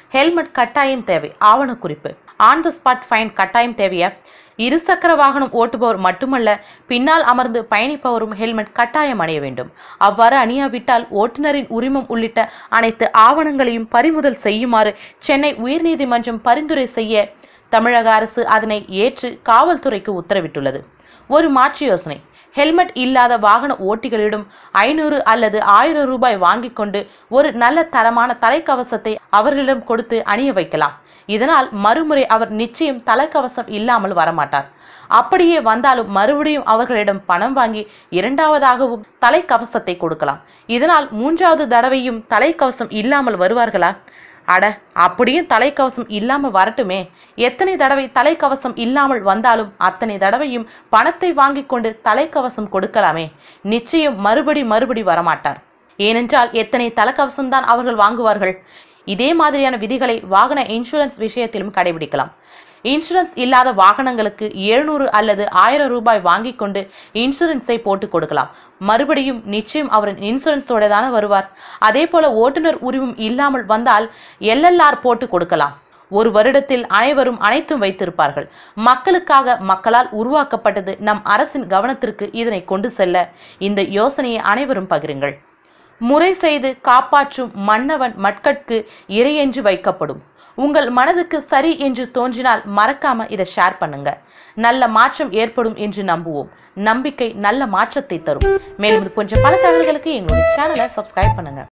helmet கட்டாயம் தேவை ஆவணக்குறிப்பு ஆன் த ஸ்பாட் ஃபைன் கட்டாயம் தேவையா இருசக்கர வாகனம் ஓட்டுபவர் மட்டுமல்ல பின்னால் அமர்ந்து பயணிப்பவரும் ஹெல்மெட் கட்டாயம் அணிய வேண்டும் அவ்வாறு அணியாவிட்டால் ஓட்டுநரின் உரிமம் உள்ளிட்ட அனைத்து ஆவணங்களையும் பறிமுதல் செய்யுமாறு சென்னை உயர்நீதிமன்றம் பரிந்துரை செய்ய தமிழக அரசு அதனை ஏற்று காவல்துறைக்கு உத்தரவிட்டுள்ளது ஒரு மாற்று யோசனை ஹெல்மெட் இல்லாத வாகன ஓட்டிகளிடம் ஐநூறு அல்லது ஆயிரம் ரூபாய் வாங்கிக் கொண்டு ஒரு நல்ல தரமான தலைக்கவசத்தை அவர்களிடம் கொடுத்து அணிய வைக்கலாம் இதனால் மறுமுறை அவர் நிச்சயம் தலைக்கவசம் இல்லாமல் வரமாட்டார் அப்படியே வந்தாலும் மறுபடியும் அவர்களிடம் பணம் வாங்கி இரண்டாவதாகவும் தலைக்கவசத்தை கொடுக்கலாம் இதனால் மூன்றாவது தடவையும் தலைக்கவசம் இல்லாமல் வருவார்களா அட அப்படியும் தலைக்கவசம் இல்லாமல் வரட்டுமே எத்தனை தடவை தலைக்கவசம் இல்லாமல் வந்தாலும் அத்தனை தடவையும் பணத்தை வாங்கி கொண்டு தலைக்கவசம் கொடுக்கலாமே நிச்சயம் மறுபடி மறுபடி வரமாட்டார் ஏனென்றால் எத்தனை தலைக்கவசம் தான் அவர்கள் வாங்குவார்கள் இதே மாதிரியான விதிகளை வாகன இன்சூரன்ஸ் விஷயத்திலும் கடைபிடிக்கலாம் இன்சூரன்ஸ் இல்லாத வாகனங்களுக்கு எழுநூறு அல்லது ஆயிரம் ரூபாய் வாங்கி கொண்டு இன்சூரன்ஸை போட்டு கொடுக்கலாம் மறுபடியும் நிச்சயம் அவர் இன்சூரன்ஸோட தானே வருவார் அதே போல ஓட்டுநர் உரிமம் இல்லாமல் வந்தால் எல்எல்ஆர் போட்டு கொடுக்கலாம் ஒரு வருடத்தில் அனைவரும் அனைத்தும் வைத்திருப்பார்கள் மக்களுக்காக மக்களால் உருவாக்கப்பட்டது நம் அரசின் கவனத்திற்கு இதனை கொண்டு செல்ல இந்த யோசனையை அனைவரும் பகிருங்கள் முறை செய்து காப்பாற்றும் மன்னவன் மட்கட்கு இறையென்று வைக்கப்படும் உங்கள் மனதுக்கு சரி என்று தோன்றினால் மறக்காம இதை ஷேர் பண்ணுங்க நல்ல மாற்றம் ஏற்படும் என்று நம்புவோம் நம்பிக்கை நல்ல மாற்றத்தை தரும் மேலும் இது போன்ற பல தகவல்களுக்கு எங்களுடைய சேனலை சப்ஸ்கிரைப் பண்ணுங்க